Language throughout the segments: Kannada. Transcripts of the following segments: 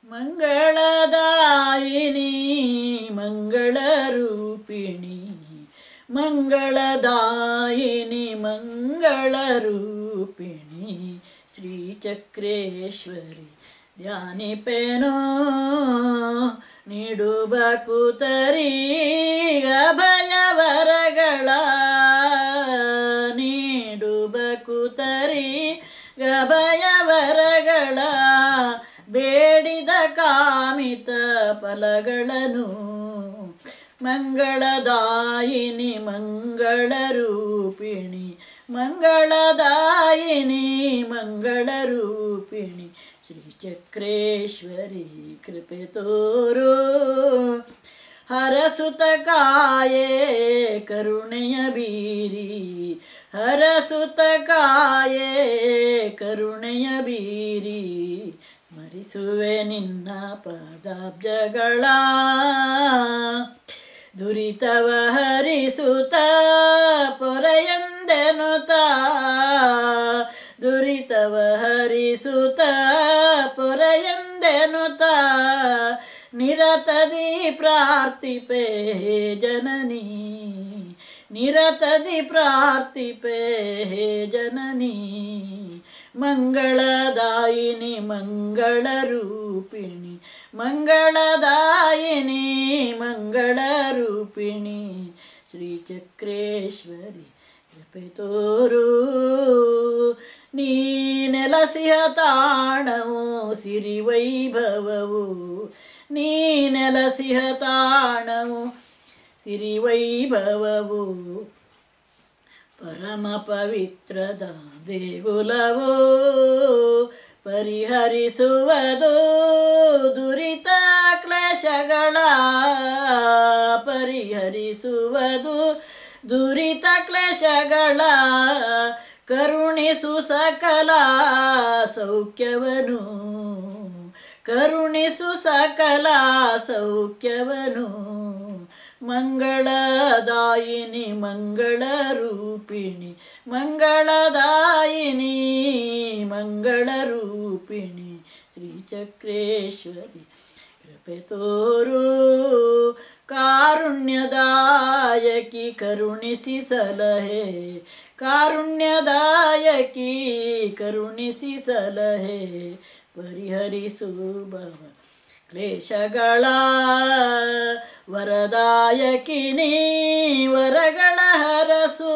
ಮಂಗಳದಾಯಿನಿ ಮಂಗಳರೂಪಿಣಿ ಮಂಗಳದಾಯಿನಿ ಮಂಗಳರೂಪಿಣಿ ಶ್ರೀಚಕ್ರೇಶ್ವರಿ ಧ್ಯಾನಿಪೇನೋ ನೀಡುವ ಕೂತರಿ ಅಭಯವರಗಳ ನೀಡುವ ಕೂತರಿ ಅಭಯವರಗಳ ಬೇಡಿದ ಕಾಮಿತ ಫಲಗಳನ್ನು ಮಂಗಳದಾಯಿನಿ ಮಂಗಳರೂಪಿಣಿ ಮಂಗಳದಾಯಿನಿ ಮಂಗಳರೂಪಿಣಿ ಶ್ರೀಚಕ್ರೇಶ್ವರಿ ಕೃಪೆ ತೋರು ಹರಸುತ ಕಾಯೇ ಕರುಣೆಯ ಬೀರಿ ಹರಸುತ ಕಾಯೇ ಕರುಣೆಯ ಬೀರಿ ಸ್ಮರಿಸುವೆ ನಿನ್ನ ಪದಾಬ್ಜಗಳ ದುರಿತವ ಹರಿಸುತ್ತ ಪೊರೆಯಂದೆನುತ ದುರಿತವ ಹರಿಸುತ್ತ ಪೊರೆಯಂದೆನುತ ನಿರತದಿ ಪ್ರಾರ್ಥಿಪೆ ಹೇ ಜನನಿ ನಿರತದಿ ಪ್ರಾರ್ಥಿಪೆ ಹೇ ಜನನಿ ಮಂಗಳದಾಯಿನಿ ಮಂಗಳರೂಪಿಣಿ ಮಂಗಳದಾಯಿನಿ ಮಂಗಳರೂಪಿಣಿ ಶ್ರೀಚಕ್ರೇಶ್ವರಿ ಕೃಪೆ ತೋರು ನೀ ನೆಲಸಿಹ ತಾಣವು ಸಿರಿ ವೈಭವವು ನೀ ನೆಲಸಿಹ ತಾಣವು ಸಿರಿ ವೈಭವವು ಪರಮ ಪವಿತ್ರದ ದೇಗುಲವೋ ಪರಿಹರಿಸುವುದು ದುರಿತ ಕ್ಲೇಶಗಳ ಪರಿಹರಿಸುವುದು ದುರಿತ ಕ್ಲೇಶಗಳ ಕರುಣಿಸು ಸಕಲ ಸೌಖ್ಯವನು ಕರುಣಿಸು ಸಕಲ ಸೌಖ್ಯವನು ಮಂಗಳದಾಯಿನಿ ಮಂಗಳರೂಪಿಣಿ ಮಂಗಳದಾಯಿನಿ ಮಂಗಳರೂಪಿಣಿ ಶ್ರೀಚಕ್ರೇಶ್ವರಿ ಕೃಪೆ ತೋರು ಕಾರುಣ್ಯದಾಯಕಿ ಕರುಣಿಸಿ ಸಲಹೆ ಕಾರುಣ್ಯದಾಯಕಿ ಕರುಣಿಸಿ ಸಲಹೆ ಪರಿಹರಿಸು ಭವ ಕ್ಲೇಶಗಳ ವರದಾಯಕಿನಿ ವರಗಳ ಹರಸು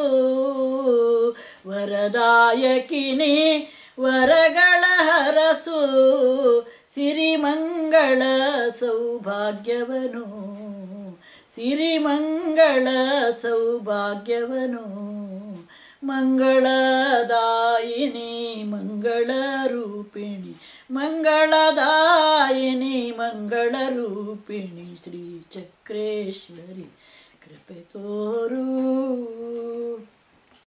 ವರದಾಯಕಿನಿ ವರಗಳ ಹರಸು ಸಿರಿಮಂಗಳ ಸೌಭಾಗ್ಯವನು ಸಿರಿಮಂಗಳ ಸೌಭಾಗ್ಯವನು ಮಂಗಳದಾಯಿನಿ ಮಂಗಳರೂಪಿಣಿ ಮಂಗಳದಾಯಿನಿ ಮಂಗಳರೂಪಿಣಿ ಶ್ರೀ ಚಕ್ರೇಶ್ವರಿ ಕೃಪೆ ತೋರು